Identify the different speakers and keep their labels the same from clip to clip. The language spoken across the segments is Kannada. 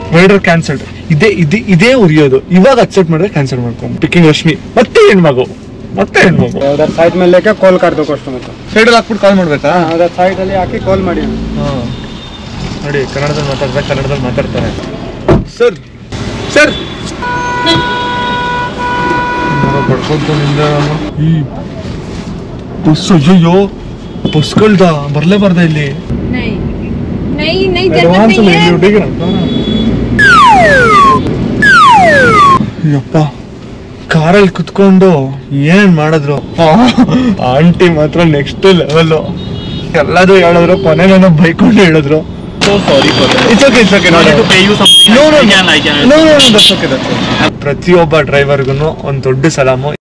Speaker 1: ರೈಡರ್ ಕ್ಯಾನ್ಸಲ್ಡ್ ಇದೇ ಇದೇ ಇದೇ ಉರಿಯೋದು ಇವಾಗ ಅಕ್ಸೆಪ್ಟ್ ಮಾಡಿದ್ರೆ ಕ್ಯಾನ್ಸಲ್ ಮಾಡ್ಕೊಂಡು ಪಿಕ್ಕಿಂಗ್ ರಶ್ಮಿ ಮತ್ತೆ ಹೆಣ್ಮಗು ಮತ್ತೆ ಹೆಣ್ಮಗು
Speaker 2: उधर साइड में लेके कॉल कर दो कस्टमर को
Speaker 1: ಸೈಡಲ್ಲಿ ಹಾಕ್ಬಿಟ್ಟು ಕಾಲ್ ಮಾಡ್ಬೇಕಾ
Speaker 2: उधर साइड ಅಲ್ಲಿ ಹಾಕಿ ಕಾಲ್ ಮಾಡಿ
Speaker 1: ಹಾ. ನೋಡಿ ಕನ್ನಡದಲ್ಲಿ ಮಾತಾಡ್ತಾರೆ ಕನ್ನಡದಲ್ಲಿ ಮಾತಾಡ್ತಾರೆ ಸರ್ ಸರ್ ಬಡ್ಕೊಂತು ನಿಂದ ಈ ಬಸ್ ಅಯ್ಯೋ ಬಸ್ಗಳ್ದ ಬರ್ಲೇಬಾರ್ದ ಇಲ್ಲಿ
Speaker 3: नहीं नहीं नहीं जरूरत
Speaker 1: ಅಡ್ವಾನ್ಸ್
Speaker 3: नहीं है
Speaker 1: ಡ್ಯೂಟಿಗೆ ಯಪ್ಪ ಕಾರಲ್ಲಿ ಕುತ್ಕೊಂಡು ಏನ್ ಮಾಡಿದ್ರು ಆಂಟಿ ಮಾತ್ರ ನೆಕ್ಸ್ಟ್ ಲೆವೆಲ್ ಎಲ್ಲರೂ ಹೇಳಿದ್ರು ಕೊನೆ ನಾನು ಬೈಕೊಂಡು ಹೇಳಿದ್ರು ಇಟ್ಸ್ ಓಕೆ ಇಟ್ಸ್ ಓಕೆ ಪ್ರತಿಯೊಬ್ಬ ಡ್ರೈವರ್ಗು ಒಂದು ದೊಡ್ಡ ಸಲಾಮು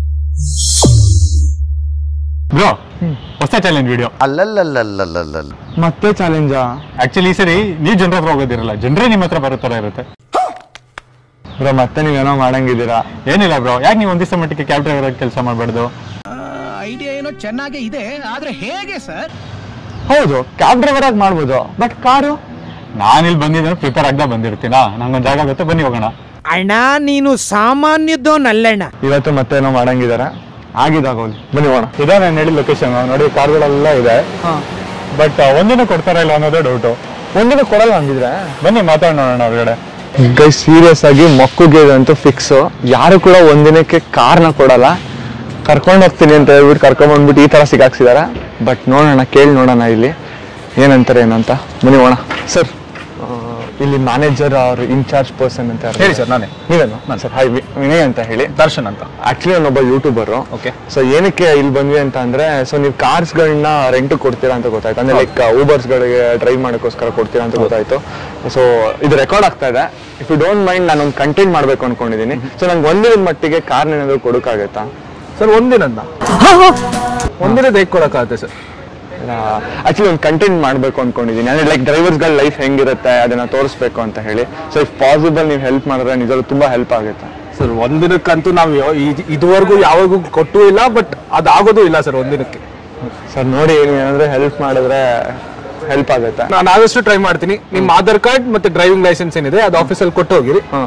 Speaker 4: ಬ್ರೋ ಹೊಸ ಚಾಲೆಂಜ್ ವಿಡಿಯೋ
Speaker 5: ಅಲ್ಲಲ್ಲಲ್ಲಲ್ಲಲ್ಲಲ್ಲ
Speaker 1: ಮತ್ತೆ ಚಾಲೆಂಜಾ
Speaker 4: ಆಕ್ಚುಲಿ ಈ ಸರಿ ನೀವು ಜನರ ಹತ್ರ ಹೋಗೋದಿರಲ್ಲ ಜನರೇ ನಿಮ್ಮ ಹತ್ರ ಬರೋ ಥರ ಇರುತ್ತೆ
Speaker 1: ಬ್ರೋ ಮತ್ತೆ ನೀವೇನೋ ಮಾಡಂಗಿದ್ದೀರಾ
Speaker 4: ಏನಿಲ್ಲ ಬ್ರೋ ಯಾಕೆ ನೀವು ಒಂದ್ ದಿವಸ ಮಟ್ಟಿಗೆ ಕ್ಯಾಬ್ ಡ್ರೈವರ್ ಆಗಿ ಕೆಲಸ ಮಾಡಬಾರ್ದು
Speaker 6: ಐಡಿಯಾ ಏನೋ ಚೆನ್ನಾಗೇ ಇದೆ ಆದ್ರೆ ಹೇಗೆ ಸರ್
Speaker 1: ಹೌದು ಕ್ಯಾಬ್ ಡ್ರೈವರ್ ಆಗಿ ಮಾಡ್ಬೋದು ಬಟ್ ಕಾರು
Speaker 4: ನಾನು ಇಲ್ಲಿ ಬಂದಿದ್ದೆ ಪ್ರಿಪೇರ್ ಆಗದ ಬಂದಿರ್ತೀನಾ ನಂಗೊಂದು ಜಾಗ ಆಗುತ್ತೆ ಬನ್ನಿ ಹೋಗೋಣ
Speaker 6: ಅಣ್ಣ ನೀನು ಸಾಮಾನ್ಯದೋನಲ್ಲಣ್ಣ
Speaker 1: ಇವತ್ತು ಮತ್ತೇನೋ ಮಾಡಂಗಿದಾರ ಆಗಿದಾಗೋಲಿ ಬನ್ನಿ ಹೋಣ
Speaker 4: ಇದೇ ನಾನು ಹೇಳಿದ ಲೊಕೇಶನ್ ನೋಡಿ ಕಾರ್ಗಳೆಲ್ಲ ಇದೆ ಬಟ್ ಒಂದಿನ ಕೊಡ್ತಾರ ಇಲ್ಲ ಅನ್ನೋದೇ ಡೌಟು
Speaker 1: ಒಂದಿನ ಕೊಡಲ್ಲ ಅಂದಿದ್ರೆ
Speaker 4: ಬನ್ನಿ ಮಾತಾಡೋಣ ಹೊರಗಡೆ
Speaker 1: ಗೈ ಸೀರಿಯಸ್ ಆಗಿ ಮಕ್ಕಳಿಗೆ ಇದಂತೂ ಫಿಕ್ಸ್ ಯಾರು ಕೂಡ ಒಂದಿನಕ್ಕೆ ಕಾರ್ನ ಕೊಡಲ್ಲ ಕರ್ಕೊಂಡು ಹೋಗ್ತೀನಿ ಅಂತ ಹೇಳ್ಬಿಟ್ಟು ಕರ್ಕೊಂಡ್ ಬಂದ್ಬಿಟ್ಟು ಈ ತರ ಸಿಗಾಕ್ಸಿದಾರ ಬಟ್ ನೋಡೋಣ ಕೇಳಿ ನೋಡೋಣ ಇಲ್ಲಿ ಏನಂತಾರೆ ಏನಂತ ಬನ್ನಿ ಹೋಣ ಸರ್ ಇಲ್ಲಿ ಮ್ಯಾನೇಜರ್ ಅವ್ರ ಇನ್ಚಾರ್ಜ್ ಪರ್ಸನ್ ಅಂತ ಯಾರು?
Speaker 4: ಹೇಳಿ ಸರ್ ನಾನೇ
Speaker 1: ನೀವೇನು ಸರ್ ಹಾಯ್ ವಿನಯ್ ಅಂತ ಹೇಳಿ
Speaker 4: ದರ್ಶನ್ ಅಂತ
Speaker 1: ಆಕ್ಚುಲಿ ನಾನೊಬ್ಬ ಯೂಟ್ಯೂಬರ್
Speaker 4: Okay.
Speaker 1: ಸೊ ಏನಕ್ಕೆ ಇಲ್ಲಿ ಬಂದ್ವಿ ಅಂತ ಅಂದ್ರೆ ಸೊ ನೀವು ಕಾರ್ಸ್ಗಳನ್ನ ರೆಂಟ್ ಕೊಡ್ತೀರಾ ಅಂತ ಗೊತ್ತಾಯ್ತು ಅಂದ್ರೆ ಲೈಕ್ ಗಳಿಗೆ ಡ್ರೈವ್ ಮಾಡೋಕ್ಕೋಸ್ಕರ ಕೊಡ್ತೀರಾ ಅಂತ ಗೊತ್ತಾಯ್ತು ಸೊ ಇದು ರೆಕಾರ್ಡ್ ಆಗ್ತಾ ಇದೆ ಇಫ್ ಯು ಡೋಂಟ್ ಮೈಂಡ್ ನಾನು ಒಂದು ಕಂಟೆಂಟ್ ಮಾಡ್ಬೇಕು ಅನ್ಕೊಂಡಿದ್ದೀನಿ ಸೊ ನಂಗೆ ಒಂದಿನದ ಮಟ್ಟಿಗೆ ಕಾರ್ನ ಏನಾದ್ರು ಕೊಡೋಕ್ಕಾಗತ್ತಾ
Speaker 7: ಸರ್ ಒಂದಿನದ ಒಂದಿನದ ಹೇಗೆ ಕೊಡಕ್ಕಾಗತ್ತೆ ಸರ್
Speaker 1: ಆಕ್ಚುಲಿ ಒಂದು ಕಂಟೆಂಟ್ ಮಾಡ್ಬೇಕು ಅನ್ಕೊಂಡಿದ್ದೀನಿ ಅಂದ್ರೆ ಲೈಕ್ ಡ್ರೈವರ್ಸ್ಗಳ ಲೈಫ್ ಹೆಂಗಿರುತ್ತೆ ಅದನ್ನ ತೋರಿಸ್ಬೇಕು ಅಂತ ಹೇಳಿ ಸೊ ಇಫ್ ಪಾಸಿಬಲ್ ನೀವು ಹೆಲ್ಪ್ ಮಾಡಿದ್ರೆ ನಿಜವಾಗ್ಲೂ ತುಂಬಾ ಹೆಲ್ಪ್ ಆಗುತ್ತೆ
Speaker 7: ಸರ್ ಒಂದಿನಕ್ಕಂತೂ ನಾವು ಯಾವ- ಇದ್- ಇದುವರೆಗೂ ಯಾವಾಗೂ ಕೊಟ್ಟೂ ಇಲ್ಲ ಬಟ್ ಅದಾಗೋದು ಇಲ್ಲ ಸರ್ ಒಂದಿನಕ್ಕೆ
Speaker 1: ಸರ್ ನೋಡಿ ನೀವು ಏನಾದ್ರು ಹೆಲ್ಪ್ ಮಾಡಿದ್ರೆ ಹೆಲ್ಪ್ ಆಗುತ್ತೆ
Speaker 7: ನಾನು ಆದಷ್ಟು ಟ್ರೈ ಮಾಡ್ತೀನಿ ನಿಮ್ಮ ಆಧಾರ್ ಕಾರ್ಡ್ ಮತ್ತೆ ಡ್ರೈವಿಂಗ್ ಲೈಸೆನ್ಸ್ ಏನಿದೆ ಅದು ಆಫೀಸಲ್ಲಿ ಕೊಟ್ಟು ಹೋಗಿರಿ
Speaker 1: ಹಾ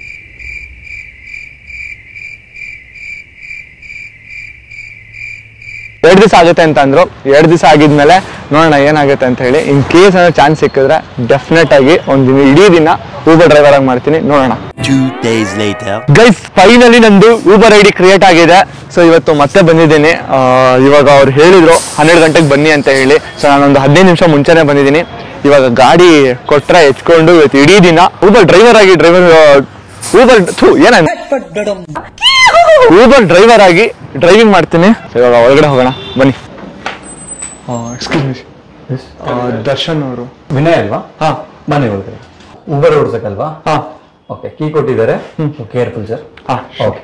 Speaker 1: ಎರಡು ದಿವಸ ಆಗುತ್ತೆ ಅಂತ ಅಂದ್ರು ಎರಡು ದಿವಸ ಆಗಿದ್ಮೇಲೆ ನೋಡೋಣ ಏನಾಗುತ್ತೆ ಅಂತ ಹೇಳಿ ಇನ್ ಕೇಸ್ ಏನಾದ್ರು ಚಾನ್ಸ್ ಸಿಕ್ಕಿದ್ರೆ ಡೆಫಿನೆಟ್ ಆಗಿ ಒಂದು ದಿನ ಇಡೀ ದಿನ ಊಬರ್ ಡ್ರೈವರ್ ಆಗಿ ಮಾಡ್ತೀನಿ ನೋಡೋಣ
Speaker 5: Two days later.
Speaker 1: Guys finally ನಂದು ಊಬರ್ ಐ ಡಿ ಕ್ರಿಯೇಟ್ ಆಗಿದೆ ಸೊ ಇವತ್ತು ಮತ್ತೆ ಬಂದಿದ್ದೀನಿ ಆ, ಇವಾಗ ಅವ್ರು ಹೇಳಿದ್ರು ಹನ್ನೆರಡು ಗಂಟೆಗೆ ಬನ್ನಿ ಅಂತ ಹೇಳಿ ಸೊ ನಾನೊಂದು ಹದಿನೈದು ನಿಮಿಷ ಮುಂಚೆನೆ ಬಂದಿದ್ದೀನಿ ಇವಾಗ ಗಾಡಿ ಕೊಟ್ರೆ ಹೆಚ್ಕೊಂಡು ಇವತ್ತು ಇಡೀ ದಿನ ಊಬರ್ ಡ್ರೈವರ್ ಆಗಿ ಡ್ರೈವರ್ ಊಬರ್ ಥೂ ಏನ ಊಬರ್ ಡ್ರೈವರ್ ಆಗಿ ಡ್ರೈವಿಂಗ್ ಮಾಡ್ತೀನಿ So, ಇವಾಗ ಒಳಗಡೆ ಹೋಗೋಣ ಬನ್ನಿ ಎಕ್ಸ್ಕ್ಯೂಸ್ ದರ್ಶನ್ ಅವರು
Speaker 8: ವಿನಯ್ ಅಲ್ವಾ
Speaker 1: ಹಾ
Speaker 8: ಬನ್ನಿ ಒಳಗಡೆ ಉಬರ್ ಓಡಿಸಕ್ಕಲ್ವಾ
Speaker 1: ಹಾ
Speaker 8: ಓಕೆ ಕೀ ಕೊಟ್ಟಿದ್ದಾರೆ ಕೇರ್ಫುಲ್ ಸರ್
Speaker 1: ಹಾ
Speaker 8: ಓಕೆ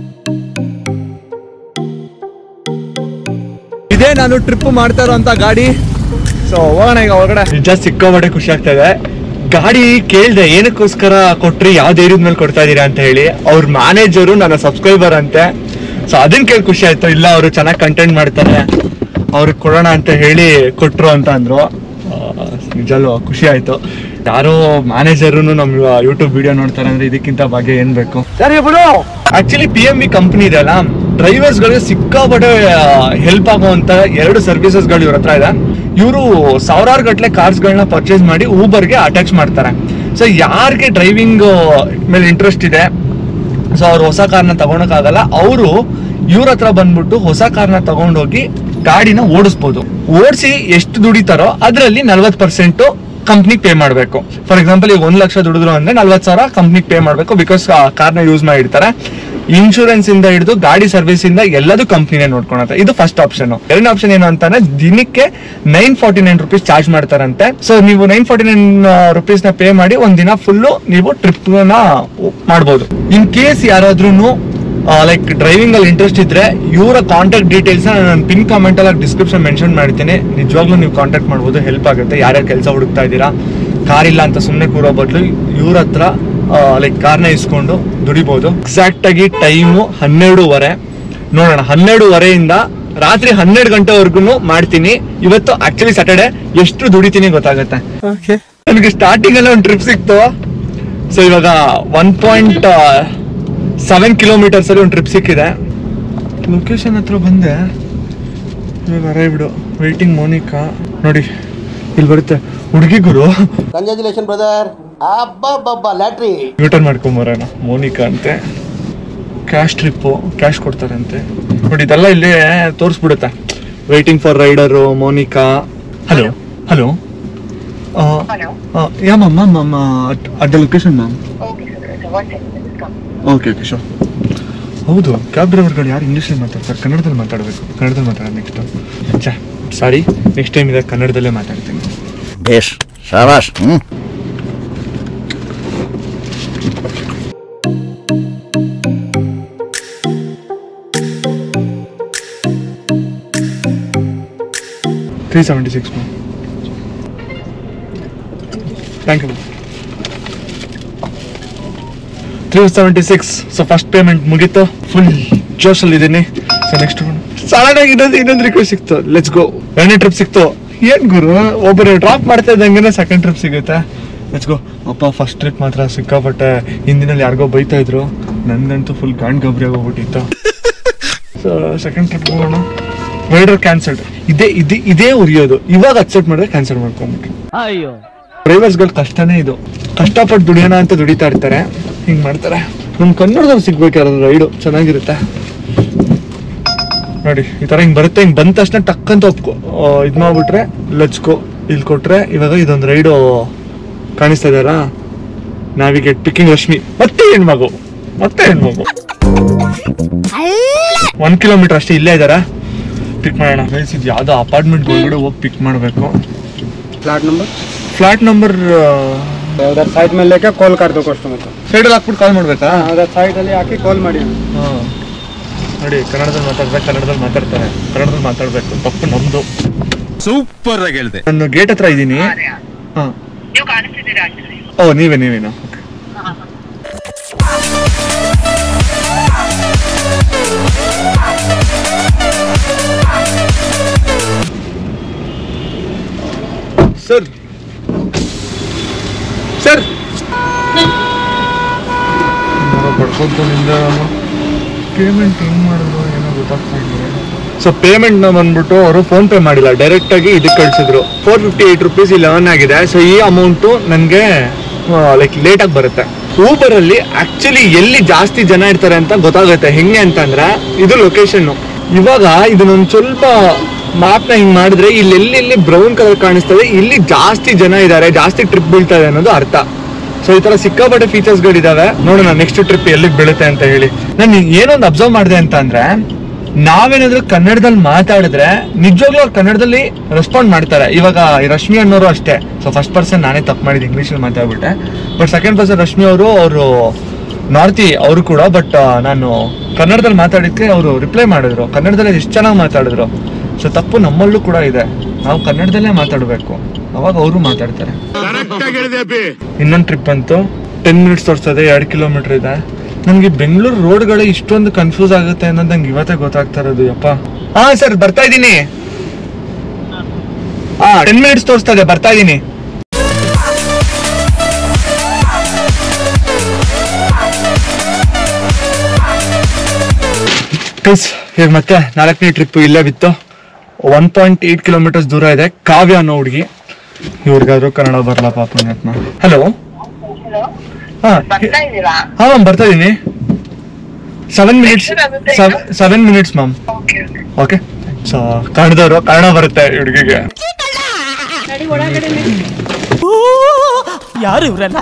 Speaker 7: ಇದೇ ನಾನು ಟ್ರಿಪ್ ಮಾಡ್ತಾ ಇರೋಂಥ ಗಾಡಿ ಸೊ ಹೋಗೋಣ ಈಗ ಒಳಗಡೆ
Speaker 1: ನಿಜ ಸಿಕ್ಕಾಪಟ್ಟೆ ಖುಷಿ ಆಗ್ತಾ ಇದೆ ಗಾಡಿ ಕೇಳ್ದೆ ಏನಕ್ಕೋಸ್ಕರ ಕೊಟ್ರಿ ಯಾವ್ದು ಏರಿಯಾದ ಮೇಲೆ ಕೊಡ್ತಾ ಇದೀರಾ ಅಂತ ಹೇಳಿ ಅವ್ರ ಮ್ಯಾನೇಜರು ನನ್ನ ಸಬ್ಸ್ಕ್ರೈಬರ್ ಅಂತೆ ಸೊ ಅದನ್ನ ಕೇಳಿ ಖುಷಿ ಆಯ್ತು ಇಲ್ಲ ಅವರು ಚೆನ್ನಾಗಿ ಕಂಟೆಂಟ್ ಮಾಡ್ತಾರೆ ಅವ್ರಿಗೆ ಕೊಡೋಣ ಅಂತ ಹೇಳಿ ಕೊಟ್ರು ಅಂತ ಅಂದ್ರು ಆ, ನಿಜಲ್ಲೂ ಖುಷಿ ಆಯ್ತು ಯಾರೋ ಮ್ಯಾನೇಜರು ನಮ್ಮ ಯೂಟ್ಯೂಬ್ ವಿಡಿಯೋ ನೋಡ್ತಾರೆ ಅಂದ್ರೆ ಇದಕ್ಕಿಂತ ಭಾಗ್ಯ ಏನ್ ಬೇಕು ಸರಿ ಬಿಡು actually P M B company ಇದೆಯಲ್ಲ ಡ್ರೈವರ್ಸ್ ಗಳಿಗೆ ಸಿಕ್ಕಾಪಟ್ಟೆ ಹೆಲ್ಪ್ ಆಗುವಂತ ಎರಡು ಸರ್ವಿಸಸ್ ಗಳು ಇವ್ರ ಹತ್ರ ಇದೆ ಇವರು ಸಾವಿರಾರು ಗಟ್ಟಲೆ ಕಾರ್ಸ್ ಗಳನ್ನ ಪರ್ಚೇಸ್ ಮಾಡಿ ಊಬರ್ಗೆ ಅಟ್ಯಾಚ್ ಮಾಡ್ತಾರೆ ಸೊ ಯಾರಿಗೆ ಡ್ರೈವಿಂಗ್ ಮೇಲೆ ಇಂಟ್ರೆಸ್ಟ್ ಇದೆ ಸೊ ಅವ್ರು ಹೊಸ ಕಾರ್ನ ತಗೊಳಕ್ಕಾಗಲ್ಲ ಅವರು ಇವ್ರ ಹತ್ರ ಬಂದ್ಬಿಟ್ಟು ಹೊಸ ಕಾರ್ನ ತಗೊಂಡೋಗಿ ಗಾಡಿನ ಓಡಿಸ್ಬೋದು ಓಡಿಸಿ ಎಷ್ಟು ದುಡಿತಾರೋ ಅದರಲ್ಲಿ ನಲ್ವತ್ತು ಪರ್ಸೆಂಟ್ ಕಂಪ್ನಿಗೆ ಪೇ ಮಾಡಬೇಕು ಫಾರ್ ಎಕ್ಸಾಂಪಲ್ ಈಗ ಒಂದ್ ಲಕ್ಷ ದುಡಿದ್ರು ಅಂದ್ರೆ ನಲ್ವತ್ತು ಸಾವಿರ ಕಂಪ್ನಿಗೆ ಪೇ ಮಾಡಬೇಕು ಬಿಕಾಸ್ ಕಾರ್ನ ಯೂಸ್ ಮಾಡಿರ್ತಾರೆ ಇನ್ಶೂರೆನ್ಸ್ ಇಂದ ಹಿಡಿದು ಗಾಡಿ ಸರ್ವಿಸ್ ಇಂದ ಎಲ್ಲದೂ ಕಂಪ್ನಿನೇ ನೋಡ್ಕೊಳತ್ತೆ ಇದು ಫಸ್ಟ್ ಆಪ್ಷನ್ ಎರಡನೇ ಆಪ್ಷನ್ ಏನು ಅಂತಾನೆ ದಿನಕ್ಕೆ nine forty nine rupees charge ಮಾಡ್ತಾರಂತೆ ಸೊ ನೀವು ನೈನ್ ಫಾರ್ಟಿ ನೈನ್ ರುಪೀಸ್ ನ ಪೇ ಮಾಡಿ ಒಂದ್ ದಿನ ಫುಲ್ಲು ನೀವು ಟ್ರಿಪ್ ನ ಮಾಡ್ಬೋದು ಇನ್ ಕೇಸ್ ಯಾರಾದ್ರೂ ಲೈಕ್ ಡ್ರೈವಿಂಗ್ ಅಲ್ಲಿ ಇಂಟ್ರೆಸ್ಟ್ ಇದ್ರೆ ಇವರ ಕಾಂಟ್ಯಾಕ್ಟ್ ಡೀಟೇಲ್ಸ್ ನಾನು ಪಿನ್ ಕಾಮೆಂಟ್ ಅಲ್ಲಿ ಡಿಸ್ಕ್ರಿಪ್ಷನ್ ಮೆನ್ಷನ್ ಮಾಡ್ತೀನಿ ನಿಜವಾಗ್ಲೂ ನೀವು ಕಾಂಟ್ಯಾಕ್ಟ್ ಮಾಡ್ಬೋದು ಹೆಲ್ಪ್ ಆಗುತ್ತೆ ಯಾರ್ಯಾರು ಕೆಲಸ ಹುಡುಕ್ತಾ ಇದ್ದೀರಾ ಕಾರ್ ಇಲ್ಲ ಅಂತ ಸುಮ್ಮನೆ ಕೂರೋ ಬದಲು ಇವ್ರ ಹತ್ರ ಲೈಕ್ ಕಾರ್ನ ಇಸ್ಕೊಂಡು ದುಡಿಬಹುದು ಎಕ್ಸಾಕ್ಟ್ ಆಗಿ ಟೈಮು ಹನ್ನೆರಡೂವರೆ ನೋಡೋಣ ಹನ್ನೆರಡೂವರೆಯಿಂದ ರಾತ್ರಿ ಹನ್ನೆರಡು ಗಂಟೆವರೆಗೂ ಮಾಡ್ತೀನಿ ಇವತ್ತು ಆಕ್ಚುಲಿ ಸ್ಯಾಟರ್ಡೆ ಎಷ್ಟು ದುಡಿತೀನಿ ಗೊತ್ತಾಗುತ್ತೆ ನನಗೆ ಸ್ಟಾರ್ಟಿಂಗ್ ಅಲ್ಲೇ ಒಂದು ಟ್ರಿಪ್ ಸಿಕ್ತು ಸೊ ಇವಾಗ ಒನ್ ಪಾಯಿಂಟ್ ಸೆವೆನ್ ಕಿಲೋಮೀಟರ್ಸ್ ಅಲ್ಲಿ ಒಂದು ಟ್ರಿಪ್ ಸಿಕ್ಕಿದೆ ಲೊಕೇಶನ್ ಹತ್ರ ಬಂದೆ ಇವಾಗ ಅರೈವ್ಡು ವೇಟಿಂಗ್ ಮೋನಿಕಾ ನೋಡಿ ಇಲ್ಲಿ ಬರುತ್ತೆ ಹುಡುಗಿ ಗುರು
Speaker 5: ಕಂಗ್ರ್ಯಾಚುಲೇಷನ್ ಬ್ರದರ್ ಅಬ್ಬಬ್ಬಬ್ಬ ಲ್ಯಾಟ್ರಿ
Speaker 1: ಯೂಟರ್ನ್ ಮಾಡ್ಕೊಂಬರೋಣ ಮೋನಿಕಾ ಅಂತೆ ಕ್ಯಾಶ್ ಟ್ರಿಪ್ಪು ಕ್ಯಾಶ್ ಕೊಡ್ತಾರಂತೆ ನೋಡಿ ಇದೆಲ್ಲ ಇಲ್ಲೇ ತೋರಿಸ್ಬಿಡುತ್ತೆ waiting for rider Monica hello hello yeah ma'am ma'am ma'am at the location ma'am okay okay sure ಹೌದು ಕ್ಯಾಬ್ ಡ್ರೈವರ್ಗಳು ಯಾರು ಇಂಗ್ಲೀಷಲ್ಲಿ ಮಾತಾಡ್ತಾರೆ ಕನ್ನಡದಲ್ಲಿ ಮಾತಾಡಬೇಕು ಕನ್ನಡದಲ್ಲಿ ಮಾತಾಡೋದು ನೆಕ್ಸ್ಟ್ ಛಾ ಸಾರಿ ನೆಕ್ಸ್ಟ್ ಟೈಮ್ ಇದೆ ಕನ್ನಡದಲ್ಲೇ ಮಾತಾಡ್ತೀನಿ
Speaker 5: ಬೇಷ್ ಶಾಬಾಷ್ ಹ್ಮ್
Speaker 1: three seventy six ma'am thank you three seventy six so first payment ಮುಗೀತು ಫುಲ್ ಜೋಶಲ್ಲಿ ಇದ್ದೀನಿ ಸೊ ನೆಕ್ಸ್ಟ್ ಸಡನ್ ಆಗಿ ಇನ್ನೊಂದು ಇನ್ನೊಂದು ರಿಕ್ವೆಸ್ಟ್ ಸಿಕ್ತು ಲೆಟ್ಸ್ ಗೋ ಎರಡನೇ ಟ್ರಿಪ್ ಸಿಕ್ತು ಏನ್ ಗುರು ಒಬ್ಬರು ಡ್ರಾಪ್ ಮಾಡ್ತಾ ಇದ್ದಂಗೆ ಸೆಕೆಂಡ್ ಟ್ರಿಪ್ ಸಿಗುತ್ತೆ ಲೆಟ್ಸ್ ಗೋ ಅಪ್ಪ ಫಸ್ಟ್ ಟ್ರಿಪ್ ಮಾತ್ರ ಸಿಕ್ಕಾಪಟ್ಟೆ ಹಿಂದಿನಲ್ಲಿ ಯಾರಿಗೋ ಬೈತಾ ಇದ್ರು ನನ್ಗಂತೂ ಫುಲ್ ಗಾಂಡ್ ಗಬ್ರಿ ಆಗೋಗ್ಬಿಟ್ಟಿತ್ತು ಸೊ ಸೆಕೆಂಡ್ ಟ್ರಿಪ್ ಹೋಗೋಣ ರೈಡರ್ ಕ್ಯಾನ್ಸಲ್ಡ್ ಇದೇ ಇದೇ ಇದೇ ಉರಿಯೋದು ಇವಾಗ ಅಕ್ಸೆಪ್ಟ್ ಮಾಡಿದ್ರೆ ಕ್ಯಾನ್ಸಲ್ ಮಾಡ್ಕೊಂಡ್ಬಿಟ್ರು
Speaker 6: ಅಯ್ಯೋ
Speaker 1: ಡ್ರೈವರ್ಸ್ಗಳ ಕಷ್ಟನೇ ಇದು ಕಷ್ಟಪಟ್ಟು ದುಡಿಯೋಣ ಅಂತ ದುಡಿತಾ ಇರ್ತಾರೆ ಹಿಂಗ್ ಮಾಡ್ತಾರೆ ನಮ್ ಕನ್ನಡದವ್ರು ಸಿಗ್ಬೇಕು ಯಾರಾದ್ರು ರೈಡು ಚೆನ್ನಾಗಿರುತ್ತೆ ನೋಡಿ ಈ ತರ ಹಿಂಗ್ ಬರುತ್ತೆ ಹಿಂಗ್ ಬಂದ ತಕ್ಷಣ ಟಕ್ ಅಂತ ಒಪ್ಕೊ ಆ, ಇದ್ ಮಾಡ್ಬಿಟ್ರೆ ಲಚ್ಕೋ ಇಲ್ಲಿ ಕೊಟ್ರೆ ಇವಾಗ ಇದೊಂದು ರೈಡು ಕಾಣಿಸ್ತಾ ಇದಾರ ನಾವಿಗೆಟ್ ಪಿಕ್ಕಿಂಗ್ ರಶ್ಮಿ ಮತ್ತೆ ಹೆಣ್ಮಗು ಮತ್ತೆ ಹೆಣ್ಮಗು ಒನ್ ಕಿಲೋಮೀಟರ್ ಅಷ್ಟೇ ಇಲ್ಲೇ ಇದಾರ ಪಿಕ್ ಮಾಡೋಣ ಗೈಸ್ ಇದು ಯಾವ್ದೋ ಅಪಾರ್ಟ್ಮೆಂಟ್ ಒಳಗಡೆ ಹೋಗಿ ಪಿಕ್ ಮಾಡಬೇಕು
Speaker 2: फ्लैट नंबर
Speaker 1: ಫ್ಲಾಟ್ ನಂಬರ್
Speaker 2: उधर साइड में लेके कॉल कर दो कस्टमर को
Speaker 1: ಸೈಡಲ್ಲಿ ಹಾಕ್ಬಿಟ್ಟು ಕಾಲ್ ಮಾಡ್ಬೇಕಾ
Speaker 2: हाँ, उधर साइड ಅಲ್ಲಿ ಹಾಕಿ ಕಾಲ್ ಮಾಡಿ
Speaker 1: ಹಾಂ ನೋಡಿ ಕನ್ನಡದಲ್ಲಿ ಮಾತಾಡ್ಬೇಕು ಕನ್ನಡದಲ್ಲಿ ಮಾತಾಡ್ತಾರೆ ಕನ್ನಡದಲ್ಲಿ ಮಾತಾಡ್ಬೇಕು ತಪ್ಪು ನಮ್ದು
Speaker 6: ಸೂಪರ್ ಆಗಿ ಹೇಳ್ದೆ
Speaker 1: ನಾನು ಗೇಟ್ ಹತ್ರ ಇದ್ದೀನಿ ಹಾಂ ಓ ನೀವೇ ನೀವೇನಾ ಓಕೆ ಸರ್ ಸರ್ ಬಡ್ಕೊಂತನಿಂದ ಪೇಮೆಂಟ್ ಹೆಂಗ್ ಮಾಡಿದ್ರು ಏನೋ ಗೊತ್ತಾಗ್ತಾ ಇಲ್ಲ ಸೊ ಪೇಮೆಂಟ್ ನ ಬಂದ್ಬಿಟ್ಟು ಅವರು ಫೋನ್ ಪೇ ಮಾಡಿಲ್ಲ ಡೈರೆಕ್ಟ್ ಆಗಿ ಇದಕ್ಕೆ ಕಳ್ಸಿದ್ರು ಫೋರ್ ಫಿಫ್ಟಿ ಏಟ್ ರುಪೀಸ್ ಇಲ್ಲಿ ಅರ್ನ್ ಆಗಿದೆ ಸೊ ಈ ಅಮೌಂಟು ನನಗೆ ಲೈಕ್ ಲೇಟ್ ಆಗಿ ಬರುತ್ತೆ ಊಬರ್ ಅಲ್ಲಿ ಆಕ್ಚುಲಿ ಎಲ್ಲಿ ಜಾಸ್ತಿ ಜನ ಇರ್ತಾರೆ ಅಂತ ಗೊತ್ತಾಗುತ್ತೆ ಹೆಂಗೆ ಅಂತಂದ್ರೆ ಇದು ಲೊಕೇಶನ್ ಇವಾಗ ಇದನ್ನೊಂದು ಸ್ವಲ್ಪ ಮ್ಯಾಪ್ ನ ಹಿಂಗ್ ಮಾಡಿದ್ರೆ ಇಲ್ಲಿ ಎಲ್ಲೆಲ್ಲಿ ಬ್ರೌನ್ ಕಲರ್ ಕಾಣಿಸ್ತದೆ ಇಲ್ಲಿ ಜಾಸ್ತಿ ಜನ ಇದ್ದಾರೆ ಜಾಸ್ತಿ ಟ್ರಿಪ್ ಬೀಳ್ತಾ ಇದೆ ಅನ್ನೋದು ಅರ್ಥ ಸೊ ಈ ತರ ಸಿಕ್ಕಾಪಟ್ಟೆ ಫೀಚರ್ಸ್ ಗಳಿದಾವೆ ನೋಡೋಣ ನೆಕ್ಸ್ಟ್ ಟ್ರಿಪ್ ಎಲ್ಲಿಗೆ ಬೀಳುತ್ತೆ ಅಂತ ಹೇಳಿ ನಾನು ಏನೊಂದು ಅಬ್ಸರ್ವ್ ಮಾಡಿದೆ ಅಂತ ಅಂದ್ರೆ ನಾವೇನಾದ್ರೂ ಕನ್ನಡದಲ್ಲಿ ಮಾತಾಡಿದ್ರೆ ನಿಜವಾಗ್ಲೂ ಅವ್ರು ಕನ್ನಡದಲ್ಲಿ ರೆಸ್ಪಾಂಡ್ ಮಾಡ್ತಾರೆ ಇವಾಗ ಈ ರಶ್ಮಿ ಅನ್ನೋರು ಅಷ್ಟೇ ಸೊ ಫಸ್ಟ್ ಪರ್ಸನ್ ನಾನೇ ತಪ್ಪು ಮಾಡಿದ್ದು ಇಂಗ್ಲೀಷಲ್ಲಿ ಮಾತಾಡ್ಬಿಟ್ಟೆ ಬಟ್ ಸೆಕೆಂಡ್ ಪರ್ಸನ್ ರಶ್ಮಿ ಅವರು ಅವರು ನಾರ್ತಿ ಅವರು ಕೂಡ ಬಟ್ ನಾನು ಕನ್ನಡದಲ್ಲಿ ಮಾತಾಡಿದ್ಕೆ ಅವರು ರಿಪ್ಲೈ ಮಾಡಿದ್ರು ಕನ್ನಡದಲ್ಲಿ ಎಷ್ಟು ಚೆನ್ನಾಗಿ ಮಾತಾಡಿದ್ರು ಸೊ ತಪ್ಪು ನಮ್ಮಲ್ಲೂ ಕೂಡ ಇದೆ ನಾವು ಕನ್ನಡದಲ್ಲೇ ಮಾತಾಡಬೇಕು ಅವಾಗ ಅವರು ಮಾತಾಡ್ತಾರೆ ಇನ್ನೊಂದು ಟ್ರಿಪ್ ಅಂತು ಟೆನ್ ಮಿನಿಟ್ಸ್ ತೋರಿಸ್ತದೆ ಎರಡು ಕಿಲೋಮೀಟರ್ ಇದೆ ನನಗೆ ಬೆಂಗಳೂರು ರೋಡ್ಗಳೇ ಇಷ್ಟೊಂದು ಕನ್ಫ್ಯೂಸ್ ಆಗುತ್ತೆ ಅನ್ನೋದು ನಂಗೆ ಇವತ್ತೇ ಗೊತ್ತಾಗ್ತಾ ಇರೋದು ಯಪ್ಪ ಹಾ ಸರ್ ಬರ್ತಾ ಇದ್ದೀನಿ ಹಾ ಟೆನ್ ಮಿನಿಟ್ಸ್ ತೋರಿಸ್ತದೆ ಬರ್ತಾ ಇದ್ದೀನಿ ಗೈಸ್ ಈಗ ಮತ್ತೆ ನಾಲ್ಕನೇ ಟ್ರಿಪ್ ಇಲ್ಲೇ ಬಿತ್ತು ಒನ್ ಪಾಯಿಂಟ್ ಏಟ್ ಕಿಲೋಮೀಟರ್ಸ್ ದೂರ ಇದೆ ಕಾವ್ಯ ಅನ್ನೋ ಹುಡುಗಿ ಇವ್ರಿಗಾದ್ರೂ ಕನ್ನಡ ಬರಲ್ಲ ಪಾಪುಣ್ಯಾತ್ಮ ಹಲೋ ಹಾ ಹಾ ಮ್ಯಾಮ್ ಬರ್ತಾ ಇದೀನಿ seven minutes seven minutes ma'am okay so ಕನ್ನಡದವರು ಕನ್ನಡ ಬರುತ್ತೆ ಈ ಹುಡುಗಿಗೆ
Speaker 3: ಗಾಡಿ ಒಳಗಡೆ
Speaker 6: ಯಾರು ಇವ್ರೆಲ್ಲ